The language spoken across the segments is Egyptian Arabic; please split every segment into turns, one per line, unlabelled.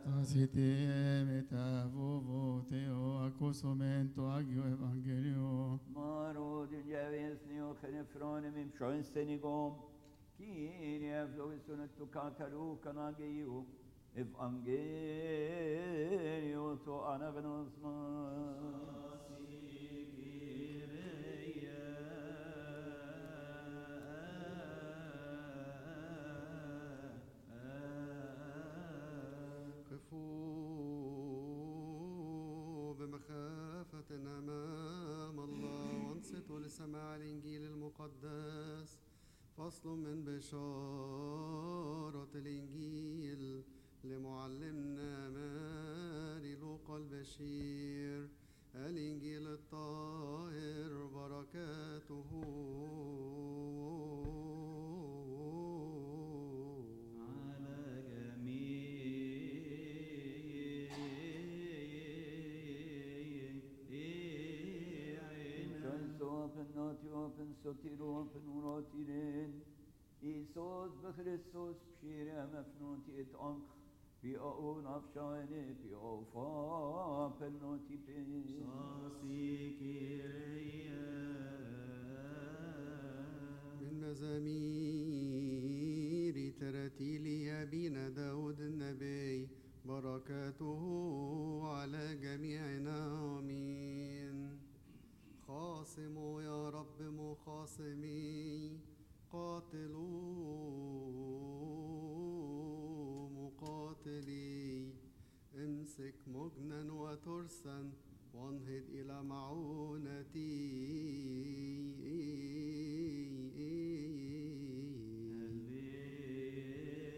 Cite metavuvo teo accosumento agio evangelio.
Maro din jävens neo genefrone mim schoenstenigom. Kyrie flogisunet tu kataru kanageiu. Evangelio to anagnosma.
قفوا بمخافة أمام الله وانصتوا لسماع الإنجيل المقدس فصل من بشارة الإنجيل لمعلمنا ماري لوقا البشير الإنجيل الطاهر بركاته
على جميع open noti open sotiru open urotirin Isos بخريستوس بشير مفنوتي اتعنق في أون أفشاني في أوفا بنوتي
من مزامير تراتيل أبينا داود النبي بركاته على جميعنا آمين خاصموا يا رب مخاصمي قاتلوا مقاتلي امسك مجنا وترسا وانهض إلى معونتي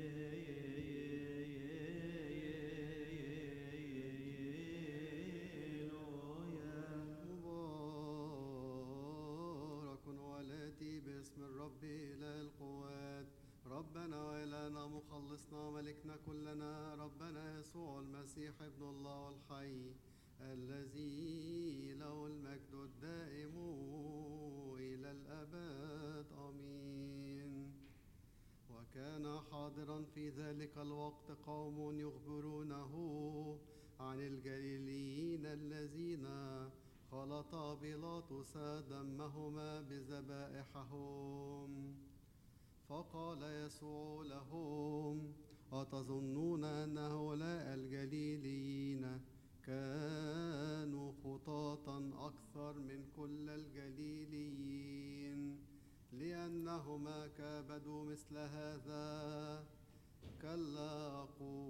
مبارك والاتي باسم الرب إلى القوات ربنا وإلهنا مخلصنا ملكنا كلنا ربنا يسوع المسيح ابن الله الحي الذي له المجد الدائم إلى الأبد آمين وكان حاضرا في ذلك الوقت قوم يخبرونه عن الجليليين الذين خلط بيلاطس دمهما بذبائحهم فقال يسوع لهم أتظنون أن هؤلاء الجليليين كانوا خطاطا أكثر من كل الجليليين لأنهما كابدوا مثل هذا كلا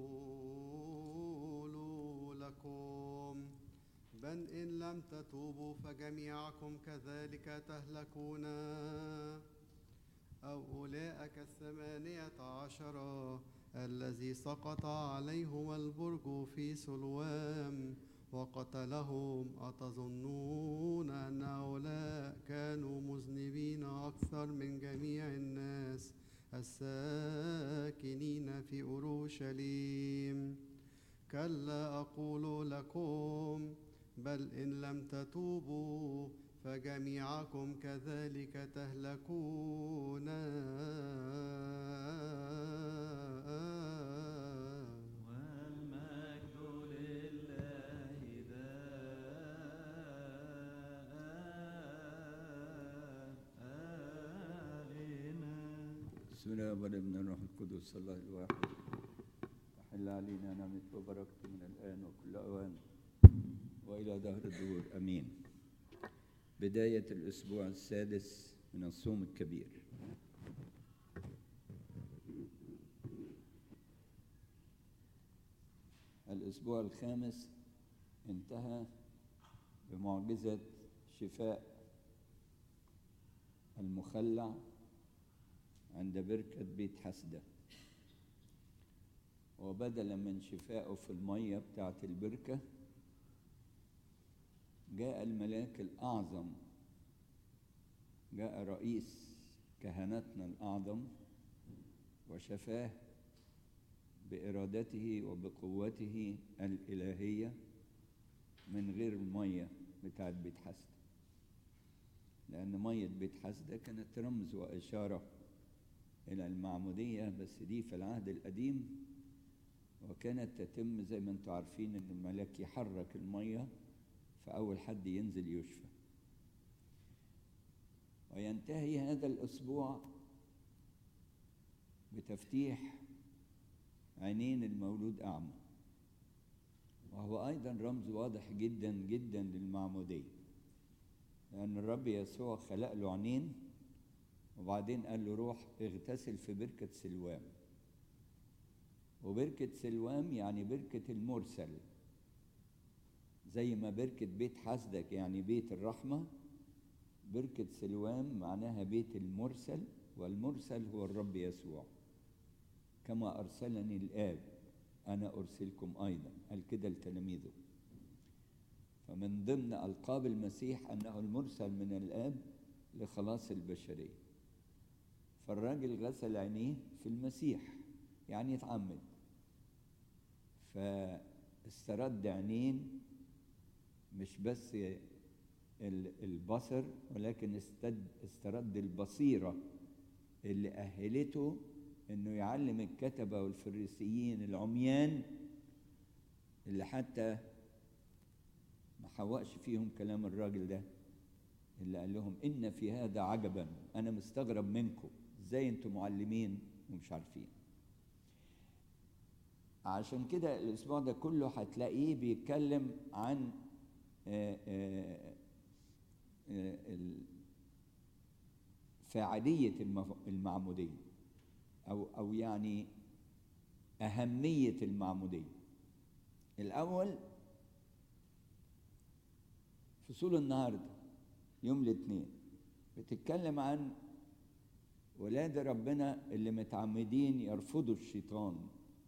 أقول لكم بل إن لم تتوبوا فجميعكم كذلك تهلكون أو أولئك الثمانية عشر الذي سقط عليهم البرج في سلوام وقتلهم أتظنون أن هؤلاء كانوا مذنبين أكثر من جميع الناس الساكنين في أورشليم كلا أقول لكم بل إن لم تتوبوا فجميعكم كذلك تهلكون
والمجد لله دائما
سنة والابن الروح القدس الله الواحد وحل علينا نعمة وبركته من الآن وكل أوان وإلى دهر الدهور أمين بداية الأسبوع السادس من الصوم الكبير الأسبوع الخامس انتهى بمعجزة شفاء المخلع عند بركة بيت حسدة وبدلا من شفائه في المية بتاعة البركة جاء الملاك الأعظم جاء رئيس كهنتنا الأعظم وشفاه بإرادته وبقوته الإلهية من غير المية بتاعة بيت حسدة لأن مية بيت حسدة كانت رمز وإشارة إلى المعمودية بس دي في العهد القديم وكانت تتم زي ما انتم عارفين ان الملاك يحرك الميه فاول حد ينزل يشفى وينتهي هذا الاسبوع بتفتيح عينين المولود اعمى وهو ايضا رمز واضح جدا جدا للمعموديه لان الرب يسوع خلق له عينين وبعدين قال له روح اغتسل في بركه سلوام وبركة سلوام يعني بركة المرسل زي ما بركة بيت حسدك يعني بيت الرحمة بركة سلوام معناها بيت المرسل والمرسل هو الرب يسوع كما أرسلني الآب أنا أرسلكم أيضا قال كده لتلاميذه فمن ضمن ألقاب المسيح أنه المرسل من الآب لخلاص البشرية فالراجل غسل عينيه في المسيح يعني يتعمد فاسترد عينين مش بس البصر ولكن استد استرد البصيرة اللي أهلته إنه يعلم الكتبة والفريسيين العميان اللي حتى ما حوقش فيهم كلام الراجل ده اللي قال لهم إن في هذا عجبا أنا مستغرب منكم إزاي أنتم معلمين ومش عارفين عشان كده الاسبوع ده كله هتلاقيه بيتكلم عن آآ آآ فاعلية المعمودية أو أو يعني أهمية المعمودية الأول فصول النهاردة يوم الاثنين بتتكلم عن ولاد ربنا اللي متعمدين يرفضوا الشيطان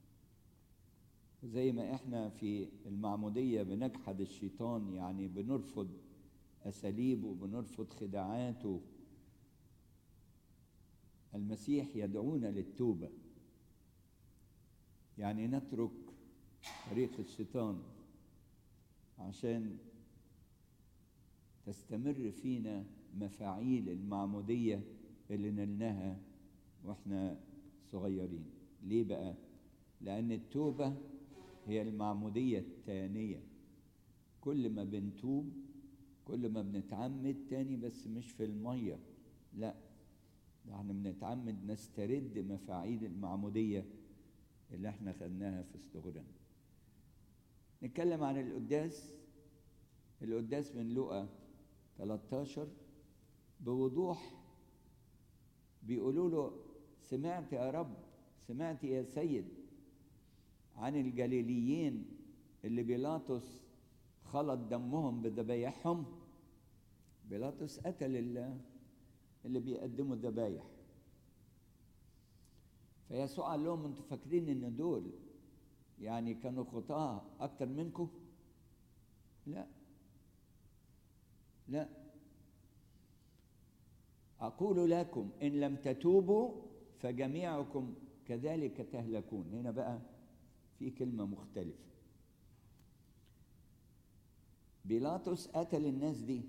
زي ما احنا في المعمودية بنجحد الشيطان يعني بنرفض أساليبه بنرفض خداعاته المسيح يدعونا للتوبة يعني نترك طريق الشيطان عشان تستمر فينا مفاعيل المعمودية اللي نلناها واحنا صغيرين ليه بقى؟ لأن التوبة هي المعمودية الثانية كل ما بنتوب كل ما بنتعمد تاني بس مش في المية لا ده احنا بنتعمد نسترد مفاعيل المعمودية اللي احنا خدناها في استغران نتكلم عن القداس القداس من لقى 13 بوضوح بيقولوا له سمعت يا رب سمعت يا سيد عن الجليليين اللي بيلاطس خلط دمهم بذبايحهم بيلاطس قتل اللي بيقدموا الذبايح فيسوع قال لهم انتوا فاكرين ان دول يعني كانوا خطاة اكتر منكم لا لا اقول لكم ان لم تتوبوا فجميعكم كذلك تهلكون هنا بقى في كلمة مختلفة بيلاطس قتل الناس دي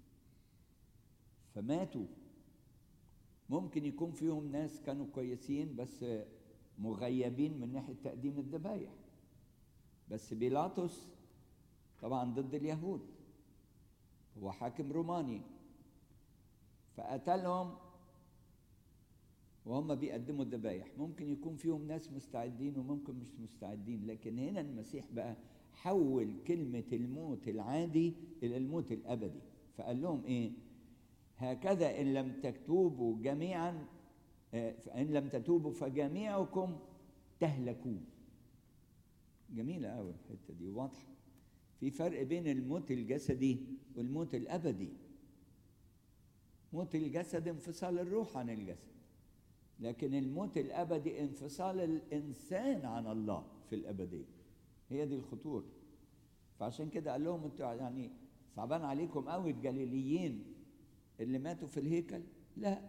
فماتوا ممكن يكون فيهم ناس كانوا كويسين بس مغيبين من ناحية تقديم الذبايح بس بيلاطس طبعا ضد اليهود هو حاكم روماني فقتلهم وهم بيقدموا الذبايح ممكن يكون فيهم ناس مستعدين وممكن مش مستعدين لكن هنا المسيح بقى حول كلمة الموت العادي إلى الموت الأبدي فقال لهم إيه هكذا إن لم تتوبوا جميعا إن لم تتوبوا فجميعكم تهلكون جميلة أوي الحتة دي واضحة في فرق بين الموت الجسدي والموت الأبدي موت الجسد انفصال الروح عن الجسد لكن الموت الابدي انفصال الانسان عن الله في الابديه هي دي الخطوره فعشان كده قال لهم انتوا يعني صعبان عليكم قوي الجليليين اللي ماتوا في الهيكل لا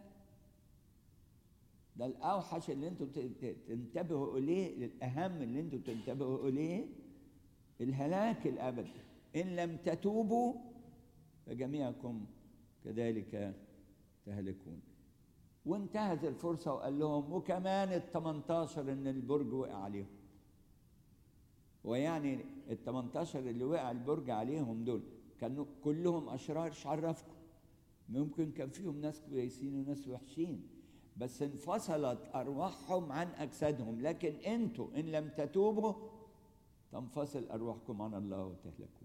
ده الاوحش اللي انتوا تنتبهوا اليه الاهم اللي انتوا تنتبهوا اليه الهلاك الابدي ان لم تتوبوا فجميعكم كذلك تهلكون وانتهز الفرصة وقال لهم وكمان ال 18 إن البرج وقع عليهم ويعني ال 18 اللي وقع البرج عليهم دول كانوا كلهم اشرار إيش عرفكم ممكن كان فيهم ناس كويسين وناس وحشين بس انفصلت ارواحهم عن اجسادهم لكن انتوا ان لم تتوبوا تنفصل ارواحكم عن الله وتهلكون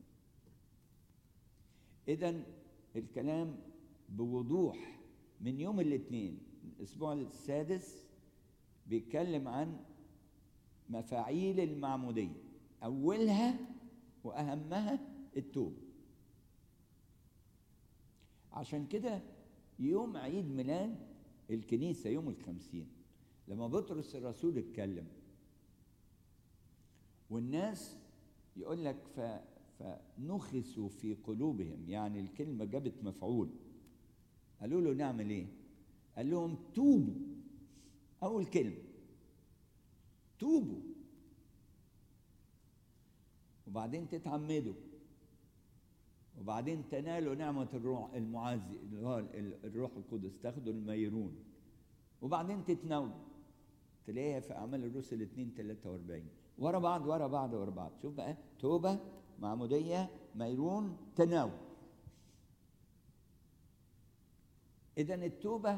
اذا الكلام بوضوح من يوم الاثنين الاسبوع السادس بيتكلم عن مفاعيل المعموديه اولها واهمها التوبه عشان كده يوم عيد ميلاد الكنيسة يوم الخمسين لما بطرس الرسول اتكلم والناس يقول لك ف... فنخسوا في قلوبهم يعني الكلمة جابت مفعول قالوا له نعمل ايه قال لهم توبوا أول كلمة توبوا وبعدين تتعمدوا وبعدين تنالوا نعمة الروح المعزي اللي هو الروح القدس تاخدوا الميرون وبعدين تتناولوا تلاقيها في أعمال الرسل 2 43 ورا بعض ورا بعض ورا بعض شوف بقى توبة معمودية ميرون تناول إذا التوبة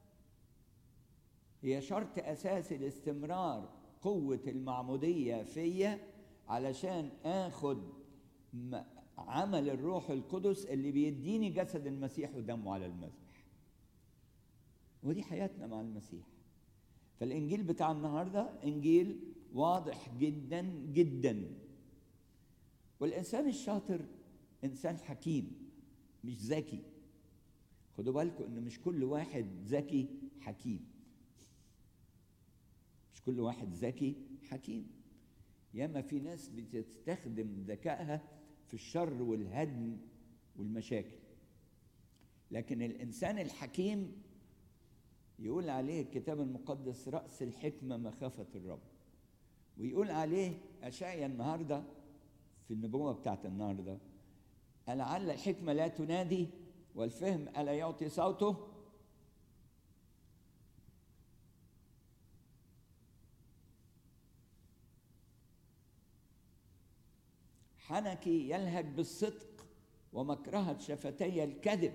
هي شرط أساسي لاستمرار قوة المعمودية فيا علشان آخد عمل الروح القدس اللي بيديني جسد المسيح ودمه على المذبح ودي حياتنا مع المسيح فالانجيل بتاع النهارده انجيل واضح جدا جدا والانسان الشاطر انسان حكيم مش ذكي خدوا بالكم ان مش كل واحد ذكي حكيم مش كل واحد ذكي حكيم ياما في ناس بتستخدم ذكائها في الشر والهدم والمشاكل لكن الانسان الحكيم يقول عليه الكتاب المقدس راس الحكمه مخافه الرب ويقول عليه اشعيا النهارده في النبوه بتاعت النهارده لعل الحكمه لا تنادي والفهم الا يعطي صوته حنكي يلهج بالصدق ومكرهة شفتي الكذب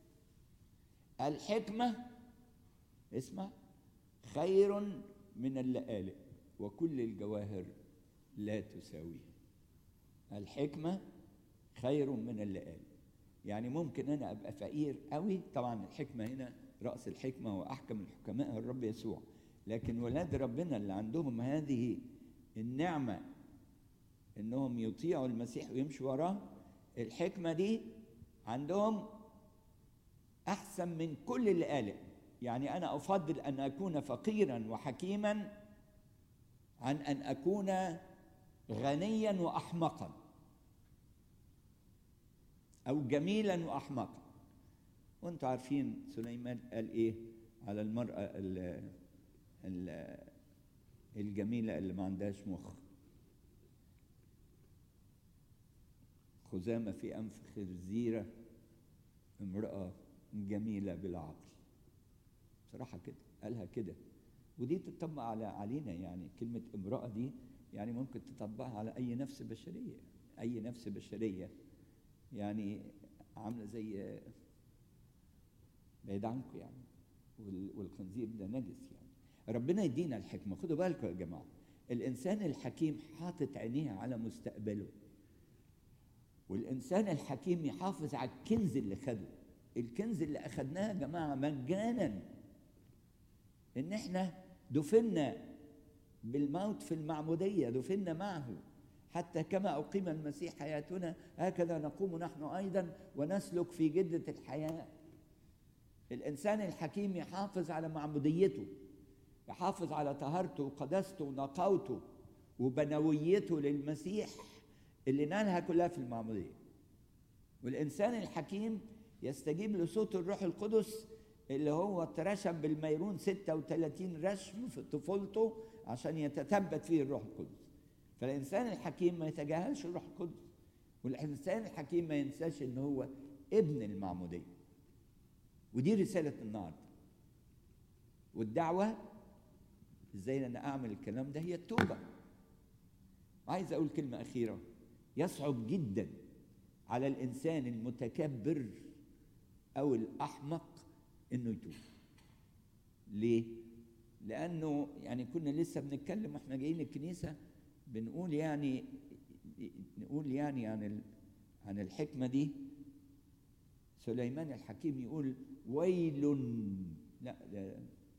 الحكمة اسمع خير من اللآلئ وكل الجواهر لا تساويه الحكمة خير من اللآلئ يعني ممكن أنا أبقى فقير قوي طبعا الحكمة هنا رأس الحكمة وأحكم الحكماء الرب يسوع لكن ولاد ربنا اللي عندهم هذه النعمة انهم يطيعوا المسيح ويمشوا وراه الحكمه دي عندهم احسن من كل اللي قاله يعني انا افضل ان اكون فقيرا وحكيما عن ان اكون غنيا واحمقا او جميلا واحمقا وانتم عارفين سليمان قال ايه على المراه ال ال الجميله اللي ما عندهاش مخ خزامة في أنف خنزيرة امرأة جميلة بالعقل صراحة كده قالها كده ودي تطبق على علينا يعني كلمة امرأة دي يعني ممكن تطبقها على أي نفس بشرية أي نفس بشرية يعني عاملة زي بعيد عنكم يعني والخنزير ده نجس يعني ربنا يدينا الحكمة خدوا بالكم يا جماعة الإنسان الحكيم حاطط عينيه على مستقبله والإنسان الحكيم يحافظ على الكنز اللي خده الكنز اللي أخدناه يا جماعة مجانا إن إحنا دفنا بالموت في المعمودية دفنا معه حتى كما أقيم المسيح حياتنا هكذا نقوم نحن أيضا ونسلك في جدة الحياة الإنسان الحكيم يحافظ على معموديته يحافظ على طهارته وقداسته ونقاوته وبنويته للمسيح اللي نالها كلها في المعمودية والإنسان الحكيم يستجيب لصوت الروح القدس اللي هو اترشم بالميرون 36 رشم في طفولته عشان يتثبت فيه الروح القدس فالإنسان الحكيم ما يتجاهلش الروح القدس والإنسان الحكيم ما ينساش إن هو ابن المعمودية ودي رسالة النهاردة والدعوة ازاي انا اعمل الكلام ده هي التوبة عايز اقول كلمه اخيره يصعب جدا على الانسان المتكبر او الاحمق انه يتوب ليه لانه يعني كنا لسه بنتكلم واحنا جايين الكنيسه بنقول يعني نقول يعني عن ال- عن الحكمه دي سليمان الحكيم يقول ويل لا لا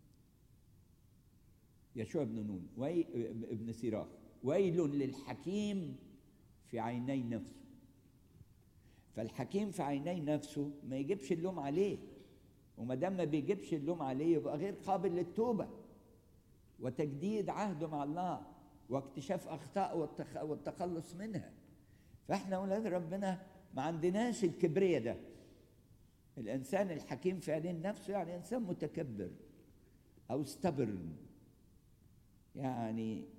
يشوع بن نون وي ابن سيراخ ويل للحكيم في عيني نفسه فالحكيم في عيني نفسه ما يجيبش اللوم عليه وما دام ما بيجيبش اللوم عليه يبقى غير قابل للتوبه وتجديد عهده مع الله واكتشاف اخطاء والتخ... والتخلص منها فاحنا اولاد ربنا ما عندناش الكبرياء ده الانسان الحكيم في عينين نفسه يعني انسان متكبر او stubborn يعني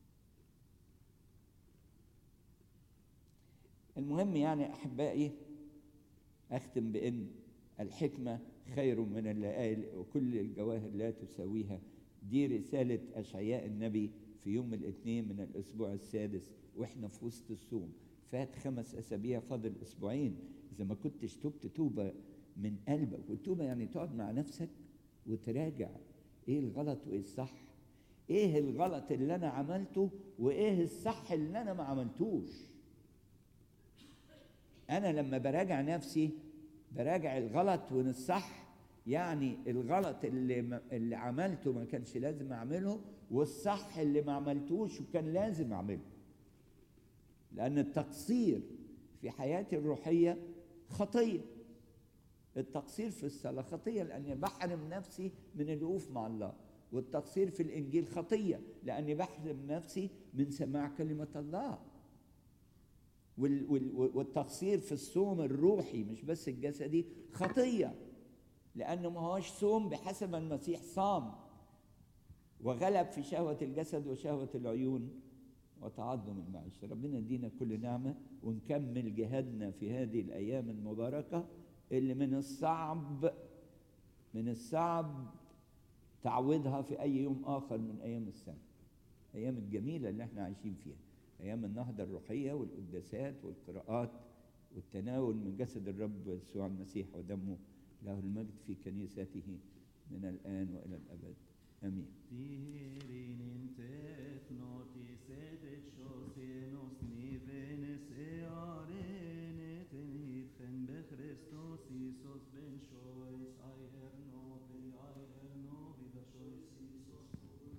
المهم يعني احبائي اختم بان الحكمه خير من اللآلئ وكل الجواهر لا تساويها دي رساله اشعياء النبي في يوم الاثنين من الاسبوع السادس واحنا في وسط الصوم فات خمس اسابيع فاضل اسبوعين اذا ما كنتش تبت توبه من قلبك والتوبه يعني تقعد مع نفسك وتراجع ايه الغلط وايه الصح ايه الغلط اللي انا عملته وايه الصح اللي انا ما عملتوش انا لما براجع نفسي براجع الغلط وان الصح يعني الغلط اللي ما اللي عملته ما كانش لازم اعمله والصح اللي ما عملتوش وكان لازم اعمله لان التقصير في حياتي الروحيه خطيه التقصير في الصلاه خطيه لاني بحرم نفسي من الوقوف مع الله والتقصير في الانجيل خطيه لاني بحرم نفسي من سماع كلمه الله وال- وال- والتقصير في الصوم الروحي مش بس الجسدي خطيه لانه ما هوش صوم بحسب ما المسيح صام وغلب في شهوه الجسد وشهوه العيون وتعظم المعيشه ربنا يدينا كل نعمه ونكمل جهادنا في هذه الايام المباركه اللي من الصعب من الصعب تعويضها في اي يوم اخر من ايام السنه ايام الجميله اللي احنا عايشين فيها ايام النهضه الروحيه والقداسات والقراءات والتناول من جسد الرب يسوع المسيح ودمه له المجد في كنيسته من الان والى الابد امين
Tirin intet notis edet shosenos nivenes earenet en hitchen be Christos Isos ben shois ai er novi ai er novi da shois Isos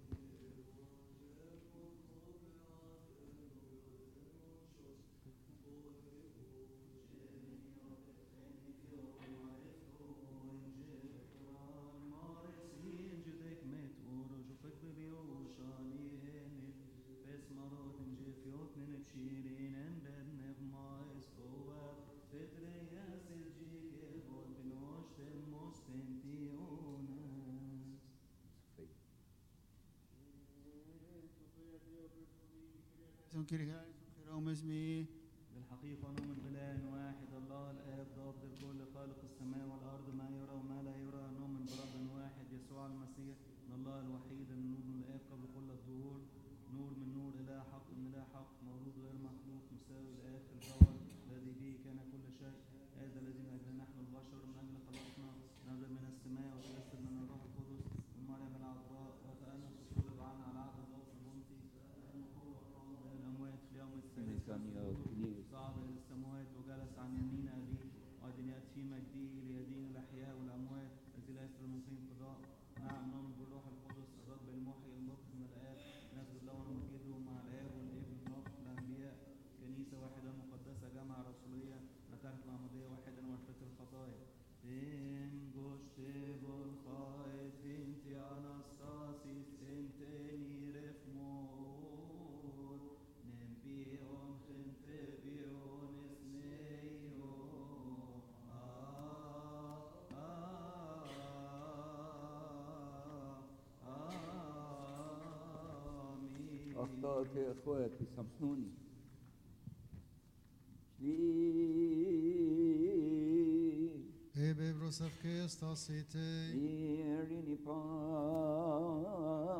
Son kirchai, son اسمي
بالحقيقة نؤمن بإله واحد الله الآب ضابط الكل خالق السماء والأرض ما يرى وما لا يرى نؤمن برب واحد يسوع المسيح من الله الوحيد النور من الآب قبل كل الظهور نور من نور إله حق من إله حق مولود غير مخلوق مساوي الآب في الجوهر الذي به كان كل شيء هذا الذي من أجل نحن البشر من أجل خلقنا نزل من السماء وتجسد من الروح القدس من مريم العذراء وتأنس وصلب عنا على عهد الله البنطي لأنه هو قام من الأموات في اليوم الثالث صعد إلى السماوات وجلس عن يمين أبيه وأيضا يأتي في مجده ليدين الأحياء والأموات الذي لا يسر من قيم قضاء نعم نؤمن بالروح القدس الرب المحيي المطلق من الآب نسجد له ونمجده مع الآب والابن والروح الأنبياء كنيسة واحدة مقدسة جامعة رسولية نتعرف معمودية واحدة ونغفر الخطايا إن جشت بالخيط انت أناستاسيس انت نيرف مور نبيون خنت بيون اسنيو آمين
اخطات يا اخواتي سامحوني لي
Ebe brosavke stasite.
Irini pa